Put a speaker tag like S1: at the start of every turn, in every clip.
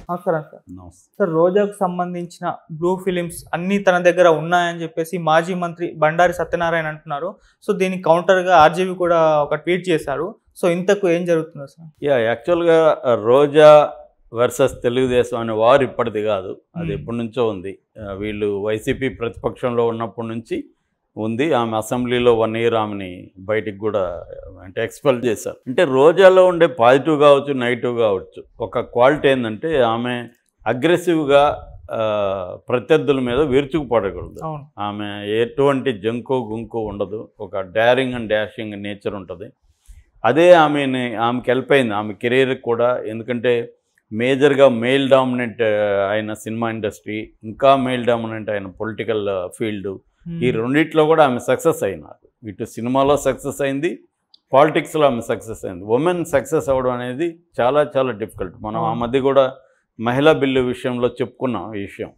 S1: నమస్కారం సార్
S2: నమస్తే
S1: సార్ రోజాకు సంబంధించిన బ్లూ ఫిలిమ్స్ అన్ని తన దగ్గర ఉన్నాయని చెప్పేసి మాజీ మంత్రి బండారి సత్యనారాయణ అంటున్నారు సో దీనికి కౌంటర్గా ఆర్జీవి కూడా ఒక ట్వీట్ చేశారు సో ఇంతకు ఏం జరుగుతుంది సార్
S2: యా యాక్చువల్గా రోజా వర్సెస్ తెలుగుదేశం అనే వారు ఇప్పటిది కాదు అది
S1: Hmm.
S2: ఎప్పటి నుంచో ఉంది ఆ, వీళ్ళు వైసీపీ ప్రతిపక్షంలో ఉన్నప్పటి నుంచి ఉంది ఆమె అసెంబ్లీలో వన్ ఇయర్ ఆమెని బయటికి కూడా అంటే ఎక్స్పెల్ చేశారు అంటే రోజాలో ఉండే పాజిటివ్ కావచ్చు నెగిటివ్ కావచ్చు ఒక క్వాలిటీ ఏంటంటే ఆమె అగ్రెసివ్గా ప్రత్యర్థుల మీద విరుచుకుపడకూడదు
S1: అవును
S2: ఆమె ఎటువంటి జంకు గుంకు ఉండదు ఒక డేరింగ్ అండ్ డాషింగ్ నేచర్ ఉంటుంది అదే ఆమెని ఆమెకి హెల్ప్ అయింది ఆమె కెరీర్ కూడా ఎందుకంటే మేజర్గా మేల్ డామినెంట్ అయిన సినిమా ఇండస్ట్రీ ఇంకా మేల్ డామినెంట్ అయిన పొలిటికల్ ఫీల్డ్ ఈ రెండిట్లో కూడా ఆమె సక్సెస్ అయినారు ఇటు సినిమాలో సక్సెస్ అయింది పాలిటిక్స్లో ఆమె సక్సెస్ అయింది ఉమెన్ సక్సెస్ అవ్వడం అనేది చాలా చాలా డిఫికల్ట్ మనం ఆ
S1: అవును.
S2: మధ్య కూడా మహిళా బిల్లు విషయంలో చెప్పుకున్నాం ఈ విషయం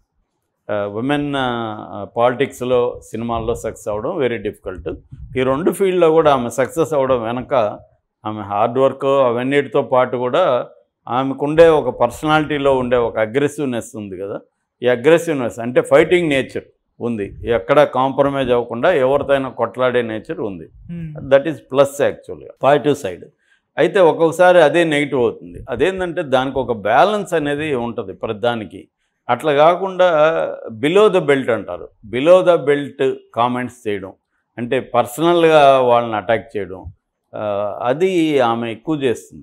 S2: ఉమెన్ పాలిటిక్స్లో సినిమాల్లో సక్సెస్ అవ్వడం వెరీ డిఫికల్ట్ ఈ రెండు ఫీల్డ్లో కూడా ఆమె సక్సెస్ అవ్వడం వెనక ఆమె హార్డ్ వర్క్ అవన్నిటితో పాటు కూడా ఆమెకుండే ఒక పర్సనాలిటీలో ఉండే ఒక అగ్రెసివ్నెస్ ఉంది కదా ఈ అగ్రెసివ్నెస్ అంటే ఫైటింగ్ నేచర్ ఉంది ఎక్కడ కాంప్రమైజ్ అవ్వకుండా ఎవరితోనైనా కొట్లాడే నేచర్ ఉంది దట్ ఈస్ ప్లస్ యాక్చువల్గా పాజిటివ్ సైడ్ అయితే ఒక్కొక్కసారి అదే నెగిటివ్ అవుతుంది అదేంటంటే దానికి ఒక బ్యాలెన్స్ అనేది ఉంటుంది ప్రతిదానికి అట్లా కాకుండా బిలో ద బెల్ట్ అంటారు బిలో ద బెల్ట్ కామెంట్స్ చేయడం అంటే పర్సనల్గా వాళ్ళని అటాక్ చేయడం ఆ, అది ఆమె ఎక్కువ చేస్తుంది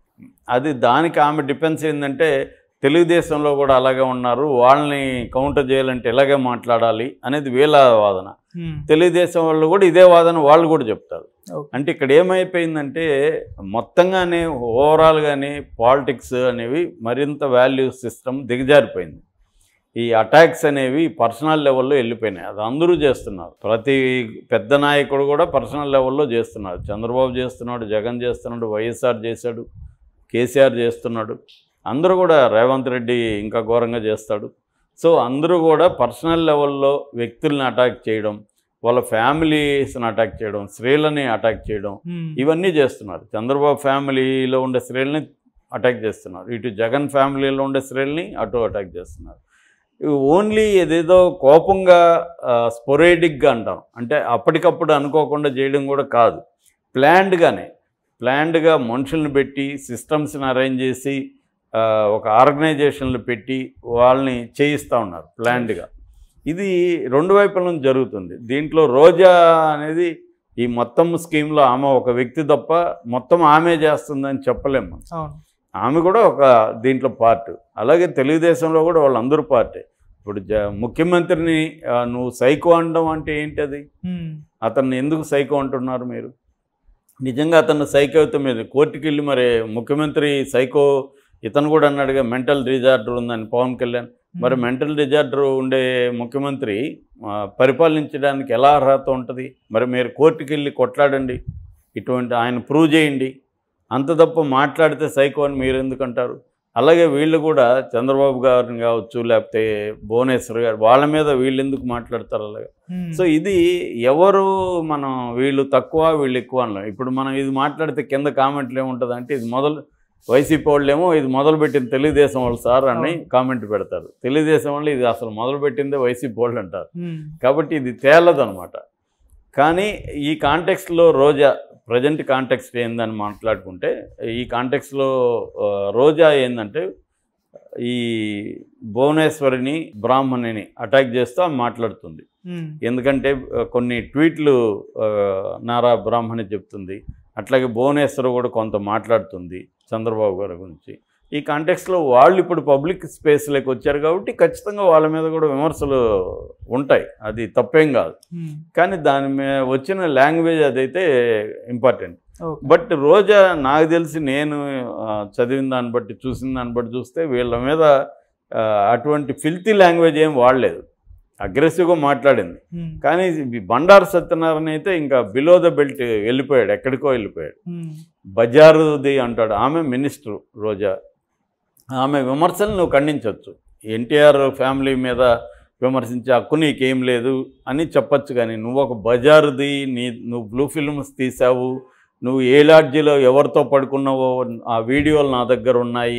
S2: అది దానికి ఆమె డిఫెన్స్ ఏంటంటే తెలుగుదేశంలో కూడా అలాగే ఉన్నారు వాళ్ళని కౌంటర్ చేయాలంటే ఇలాగే మాట్లాడాలి అనేది వీళ్ళ వాదన తెలుగుదేశం వాళ్ళు కూడా ఇదే వాదన వాళ్ళు కూడా చెప్తారు
S1: ఓకే
S2: అంటే ఇక్కడ ఏమైపోయిందంటే మొత్తంగానే ఓవరాల్గానే పాలిటిక్స్ అనేవి మరింత వాల్యూ సిస్టమ్ దిగజారిపోయింది ఈ అటాక్స్ అనేవి పర్సనల్ లెవెల్లో వెళ్ళిపోయినాయి అది అందరూ చేస్తున్నారు ప్రతి పెద్ద నాయకుడు కూడా పర్సనల్ లెవెల్లో చేస్తున్నారు చంద్రబాబు చేస్తున్నాడు జగన్ చేస్తున్నాడు వైఎస్ఆర్ చేశాడు కేసీఆర్ చేస్తున్నాడు అందరూ కూడా రేవంత్ రెడ్డి ఇంకా ఘోరంగా చేస్తాడు సో అందరూ కూడా పర్సనల్ లెవెల్లో వ్యక్తుల్ని అటాక్ చేయడం వాళ్ళ ఫ్యామిలీస్ని అటాక్ చేయడం స్త్రీలని అటాక్ చేయడం ఇవన్నీ చేస్తున్నారు చంద్రబాబు ఫ్యామిలీలో ఉండే స్త్రీలని అటాక్ చేస్తున్నారు ఇటు జగన్ ఫ్యామిలీలో ఉండే స్త్రీలని అటు అటాక్ చేస్తున్నారు ఇవి ఓన్లీ ఏదేదో కోపంగా స్పొరేటిక్గా అంటాం అంటే అప్పటికప్పుడు అనుకోకుండా చేయడం కూడా కాదు ప్లాన్డ్గానే ప్లాన్డ్గా మనుషుల్ని పెట్టి సిస్టమ్స్ని అరేంజ్ చేసి ఆ, ఒక ఆర్గనైజేషన్లు పెట్టి వాళ్ళని చేయిస్తూ ఉన్నారు ప్లాన్డ్గా ఇది రెండు వైపుల నుంచి జరుగుతుంది దీంట్లో రోజా అనేది ఈ మొత్తం స్కీమ్లో ఆమె ఒక వ్యక్తి తప్ప మొత్తం ఆమె చేస్తుందని చెప్పలేము మనం.
S1: అవును
S2: ఆమె కూడా ఒక దీంట్లో పార్ట్ అలాగే తెలుగుదేశంలో కూడా వాళ్ళందరూ పార్టీ ఇప్పుడు జ ముఖ్యమంత్రిని ఆ, నువ్వు సైకో అనడం అంటే ఏంటది
S1: ఉమ్.
S2: అతన్ని ఎందుకు సైకో అంటున్నారు మీరు నిజంగా అతను సైకో అయితే మీరు కోర్టుకి వెళ్ళి మరి ముఖ్యమంత్రి సైకో ఇతను కూడా అన్నాడుగా మెంటల్ డిజార్డర్ ఉందని పవన్ కళ్యాణ్ మరి
S1: ఉమ్.
S2: మెంటల్ డిజార్డర్ ఉండే ముఖ్యమంత్రి ఆ, పరిపాలించడానికి ఎలా అర్హత ఉంటుంది మరి మీరు కోర్టుకి వెళ్ళి కొట్లాడండి ఇటువంటి ఆయన ప్రూవ్ చేయండి అంత తప్ప మాట్లాడితే సైకో అని మీరు ఎందుకు అంటారు అలాగే వీళ్ళు కూడా చంద్రబాబు గారిని కావచ్చు లేకపోతే భువనేశ్వర్ గారు వాళ్ళ మీద వీళ్ళు ఎందుకు మాట్లాడతారు అలాగే
S1: ఉమ్.
S2: సో ఇది ఎవరు మనం వీళ్ళు తక్కువ వీళ్ళు ఎక్కువ అనలేం ఇప్పుడు మనం ఇది మాట్లాడితే కింద కామెంట్లు ఏముంటుంది అంటే ఇది మొదలు వైసీపీ వాళ్ళేమో ఇది మొదలుపెట్టిన తెలుగుదేశం వాళ్ళు సార్ అని
S1: అవును.
S2: కామెంట్ పెడతారు తెలుగుదేశం వాళ్ళు ఇది అసలు మొదలుపెట్టిందే వైసీపీ వాళ్ళు అంటారు
S1: ఉమ్.
S2: కాబట్టి ఇది తేలదు అనమాట కానీ ఈ కాంటెక్స్లో రోజా ప్రజెంట్ కాంటెక్స్ట్ ఏందని మాట్లాడుకుంటే ఈ కాంటెక్స్లో రోజా ఏంటంటే ఈ భువనేశ్వరిని బ్రాహ్మణిని అటాక్ చేస్తూ ఆమె మాట్లాడుతుంది
S1: ఉమ్.
S2: ఎందుకంటే ఆ, కొన్ని ట్వీట్లు ఆ, నారా బ్రాహ్మణి చెప్తుంది అట్లాగే భువనేశ్వర్ కూడా కొంత మాట్లాడుతుంది చంద్రబాబు గారి గురించి ఈ కాంటెక్స్లో వాళ్ళు ఇప్పుడు పబ్లిక్ స్పేస్లోకి వచ్చారు కాబట్టి ఖచ్చితంగా వాళ్ళ మీద కూడా విమర్శలు ఉంటాయి అది తప్పేం కాదు
S1: ఉమ్.
S2: కానీ దాని మీద వచ్చిన లాంగ్వేజ్ అదైతే ఇంపార్టెంట్
S1: ఓకే
S2: బట్ రోజా నాకు తెలిసి నేను ఆ, చదివిన దాన్ని బట్టి చూసిన దాన్ని బట్టి చూస్తే వీళ్ళ మీద ఆ, అటువంటి ఫిల్తీ లాంగ్వేజ్ ఏం వాడలేదు అగ్రెసివ్గా మాట్లాడింది
S1: ఉమ్.
S2: కానీ ఈ బండారు సత్యనారాయణ అయితే ఇంకా బిలో ద బెల్ట్ వెళ్ళిపోయాడు ఎక్కడికో వెళ్ళిపోయాడు
S1: ఉమ్.
S2: బజారుది అంటాడు ఆమె మినిస్టర్ రోజా ఆమె విమర్శలు నువ్వు ఖండించవచ్చు ఎన్టీఆర్ ఫ్యామిలీ మీద విమర్శించే హక్కు నీకేం లేదు అని చెప్పొచ్చు కానీ నువ్వు ఒక బజారుది నీ నువ్వు బ్లూ ఫిల్మ్స్ తీసావు నువ్వు ఏ లాడ్జీలో ఎవరితో పడుకున్నావో ఆ వీడియోలు నా దగ్గర ఉన్నాయి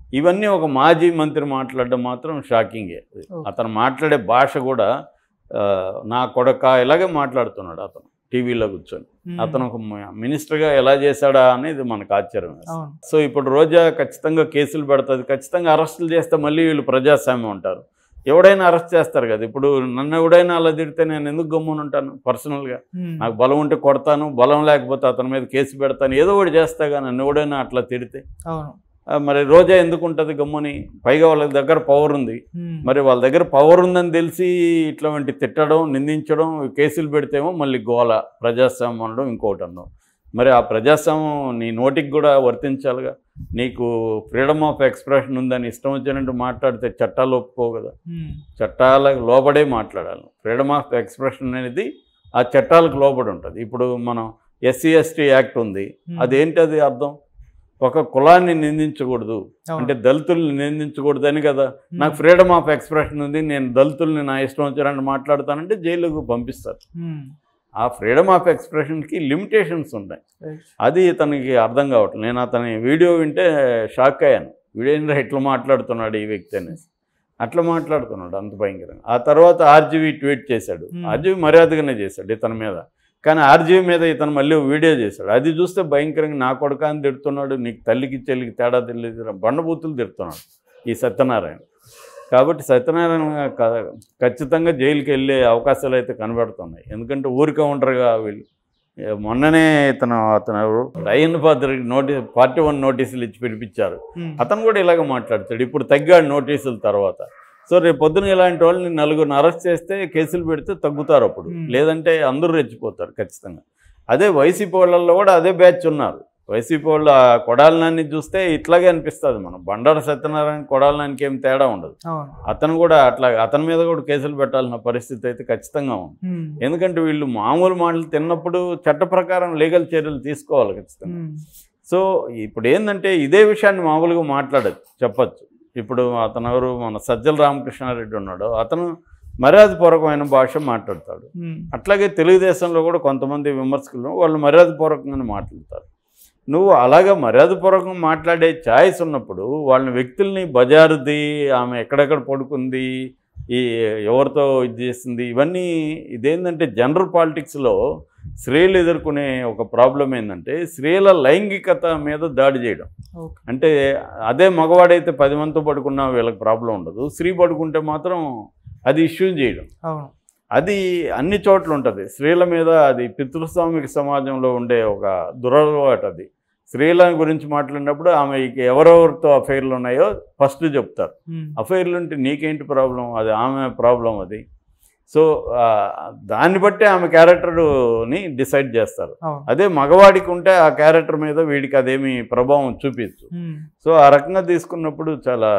S2: ఇవన్నీ ఒక మాజీ మంత్రి మాట్లాడడం మాత్రం షాకింగే అతను మాట్లాడే భాష కూడా ఆ, నా కొడక ఇలాగే మాట్లాడుతున్నాడు అతను టీవీలో కూర్చొని
S1: ఉమ్.
S2: అతను ఒక మ- మినిస్టర్గా ఎలా చేశాడా అనేది మనకు ఆశ్చర్యం వేస్తుంది.
S1: అవును
S2: సో ఇప్పుడు రోజా ఖచ్చితంగా కేసులు పెడుతుంది ఖచ్చితంగా అరెస్టులు చేస్తే మళ్ళీ వీళ్ళు ప్రజాస్వామ్యం ఉంటారు ఎవడైనా అరెస్ట్ చేస్తారు కదా ఇప్పుడు నన్ను ఎవడైనా అలా తిడితే నేను ఎందుకు గమ్మున ఉంటాను పర్సనల్గా
S1: ఉమ్.
S2: నాకు బలం ఉంటే కొడతాను బలం లేకపోతే అతని మీద కేసు పెడతాను ఏదో ఒకటి చేస్తా కానీ నన్ను ఎవడైనా అట్లా తిడితే
S1: అవును
S2: ఆ, మరి రోజా ఎందుకు ఉంటుంది గమ్ముని పైగా వాళ్ళ దగ్గర పవర్ ఉంది
S1: ఉమ్.
S2: మరి వాళ్ళ దగ్గర పవర్ ఉందని తెలిసి ఇట్లాంటి తిట్టడం నిందించడం కేసులు పెడితేమో మళ్ళీ గోల ప్రజాస్వామ్యం అనడం ఇంకోటి అనడం మరి ఆ ప్రజాస్వామ్యం నీ నోటికి కూడా వర్తించాలిగా నీకు ఫ్రీడమ్ ఆఫ్ ఎక్స్ప్రెషన్ ఉందని ఇష్టం వచ్చినట్టు మాట్లాడితే చట్టాలు ఒప్పుకోవు కదా
S1: ఉమ్.
S2: చట్టాలకు లోబడే మాట్లాడాలి ఫ్రీడమ్ ఆఫ్ ఎక్స్ప్రెషన్ అనేది ఆ చట్టాలకు లోబడి ఉంటుంది ఇప్పుడు మనం ఎస్సీ ఎస్టీ యాక్ట్ ఉంది
S1: ఉమ్.
S2: అదేంటి అది అర్థం ఒక కులాన్ని నిందించకూడదు
S1: అవును.
S2: అంటే దళితుల్ని నిందించకూడదు అని కదా
S1: ఉమ్.
S2: నాకు ఫ్రీడమ్ ఆఫ్ ఎక్స్ప్రెషన్ ఉంది నేను దళితుల్ని నా ఇష్టం వచ్చినట్టు మాట్లాడతానంటే జైలుకు పంపిస్తారు
S1: ఉమ్.
S2: ఆ ఫ్రీడమ్ ఆఫ్ ఎక్స్ప్రెషన్కి లిమిటేషన్స్ ఉంటాయి
S1: రైట్.
S2: అది ఇతనికి అర్థం కావట్లేదు నేను అతని వీడియో వింటే షాక్ అయ్యాను వీడేంద్ర ఇట్లా మాట్లాడుతున్నాడు ఈ వ్యక్తి అనేసి అట్లా మాట్లాడుతున్నాడు అంత భయంకరంగా ఆ తర్వాత ఆర్జీవీ ట్వీట్ చేశాడు
S1: Hmm.
S2: ఆర్జీవీ మర్యాదగానే చేశాడు ఇతని మీద కానీ ఆర్జీవీ మీద ఇతను మళ్ళీ వీడియో చేశాడు అది చూస్తే భయంకరంగా నా కొడుక అని తిడుతున్నాడు నీకు తల్లికి చెల్లికి తేడా తెలియదు బండబూతులు తిడుతున్నాడు ఈ సత్యనారాయణ కాబట్టి సత్యనారాయణ క- ఖచ్చితంగా జైలుకి వెళ్ళే అవకాశాలు అయితే కనబడుతున్నాయి ఎందుకంటే ఊరికే ఉంటారుగా వీళ్ళు ఏ, మొన్ననే ఇతను అతను ఎవరు రయన్ పాత్రకి నోటీస్ పార్టీ వన్ నోటీసులు ఇచ్చి పిలిపించారు
S1: ఉమ్.
S2: అతను కూడా ఇలాగ మాట్లాడతాడు ఇప్పుడు తగ్గాడు నోటీసుల తర్వాత సో రేపు పొద్దున ఇలాంటి వాళ్ళని నలుగురిని అరెస్ట్ చేస్తే కేసులు పెడితే తగ్గుతారు అప్పుడు
S1: Hmm.
S2: లేదంటే అందరూ రెచ్చిపోతారు ఖచ్చితంగా అదే వైసీపీ వాళ్ళల్లో కూడా అదే బ్యాచ్ ఉన్నారు వైసీపీ వాళ్ళు ఆ కొడాలనాన్ని చూస్తే ఇట్లాగే అనిపిస్తుంది మనం బండారు సత్యనారాయణ కొడాలనానికి ఏం తేడా ఉండదు
S1: అవును
S2: అతను కూడా అట్లా అతని మీద కూడా కేసులు పెట్టాల్సిన పరిస్థితి అయితే ఖచ్చితంగా ఉంది
S1: ఉమ్.
S2: ఎందుకంటే వీళ్ళు మామూలు మాటలు తిన్నప్పుడు చట్ట ప్రకారం లీగల్ చర్యలు తీసుకోవాలి ఖచ్చితంగా
S1: ఉమ్.
S2: సో ఇప్పుడు ఏంటంటే ఇదే విషయాన్ని మామూలుగా మాట్లాడచ్చు చెప్పచ్చు ఇప్పుడు అతను ఎవరు మన సజ్జల రామకృష్ణారెడ్డి ఉన్నాడు అతను మర్యాదపూర్వకమైన భాష మాట్లాడతాడు
S1: ఉమ్.
S2: అట్లాగే తెలుగుదేశంలో కూడా కొంతమంది విమర్శకులు వాళ్ళు మర్యాదపూర్వకంగానే మాట్లాడతారు నువ్వు అలాగా మర్యాదపూర్వకంగా మాట్లాడే ఛాయిస్ ఉన్నప్పుడు వాళ్ళని వ్యక్తుల్ని బజారుది ఆమె ఎక్కడెక్కడ పడుకుంది ఈ ఎవరితో ఇది చేసింది ఇవన్నీ ఇదేంటంటే జనరల్ పాలిటిక్స్లో స్త్రీలు ఎదుర్కొనే ఒక ప్రాబ్లం ఏంటంటే స్త్రీల లైంగికత మీద దాడి చేయడం
S1: ఓకే
S2: అంటే అదే మగవాడైతే పది మందితో పడుకున్నా వీళ్ళకి ప్రాబ్లం ఉండదు స్త్రీ పడుకుంటే మాత్రం అది ఇష్యూ చేయడం
S1: అవును
S2: అది అన్ని చోట్ల ఉంటుంది స్త్రీల మీద అది పితృస్వామిక సమాజంలో ఉండే ఒక దురలవాటు అది స్త్రీల గురించి మాట్లాడినప్పుడు ఆమె ఇక ఎవరెవరితో అఫైర్లు ఉన్నాయో ఫస్ట్ చెప్తారు
S1: ఉమ్.
S2: అఫైర్లు ఉంటే నీకేంటి ప్రాబ్లం అది ఆమె ప్రాబ్లం అది సో ఆ, దాన్ని బట్టి ఆమె క్యారెక్టర్ని డిసైడ్ చేస్తారు
S1: అవును
S2: అదే మగవాడికి ఉంటే ఆ క్యారెక్టర్ మీద వీడికి అదేమి ప్రభావం చూపించు
S1: ఉమ్.
S2: సో ఆ రకంగా తీసుకున్నప్పుడు చాలా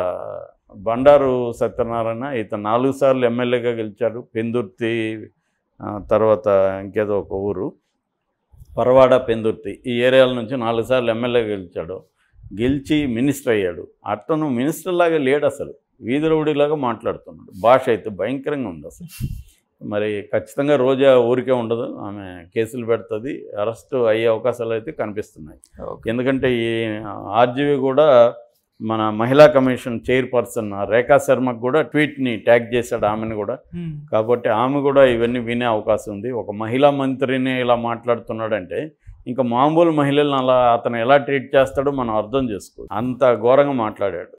S2: బండారు సత్యనారాయణ ఇతను నాలుగు సార్లు ఎమ్మెల్యేగా గెలిచాడు పెందుర్తి ఆ, తర్వాత ఇంకేదో ఒక ఊరు పరవాడ పెందుర్తి ఈ ఏరియాల నుంచి నాలుగు సార్లు ఎమ్మెల్యేగా గెలిచాడు గెలిచి మినిస్టర్ అయ్యాడు అతను మినిస్టర్ లాగా లేడు అసలు వీధిరౌడిలాగా మాట్లాడుతున్నాడు భాష అయితే భయంకరంగా ఉంది అసలు మరి ఖచ్చితంగా రోజా ఊరికే ఉండదు ఆమె కేసులు పెడుతుంది అరెస్ట్ అయ్యే అవకాశాలు అయితే కనిపిస్తున్నాయి
S1: ఓకే
S2: ఎందుకంటే ఈ ఆర్జీవీ కూడా మన మహిళా కమిషన్ చైర్పర్సన్ రేఖా శర్మకు కూడా ట్వీట్ని ట్యాగ్ చేశాడు ఆమెను కూడా
S1: ఉమ్.
S2: కాబట్టి ఆమె కూడా ఇవన్నీ వినే అవకాశం ఉంది ఒక మహిళా మంత్రిని ఇలా మాట్లాడుతున్నాడంటే ఇంకా మామూలు మహిళలను అలా అతను ఎలా ట్రీట్ చేస్తాడో మనం అర్థం చేసుకో అంత ఘోరంగా మాట్లాడాడు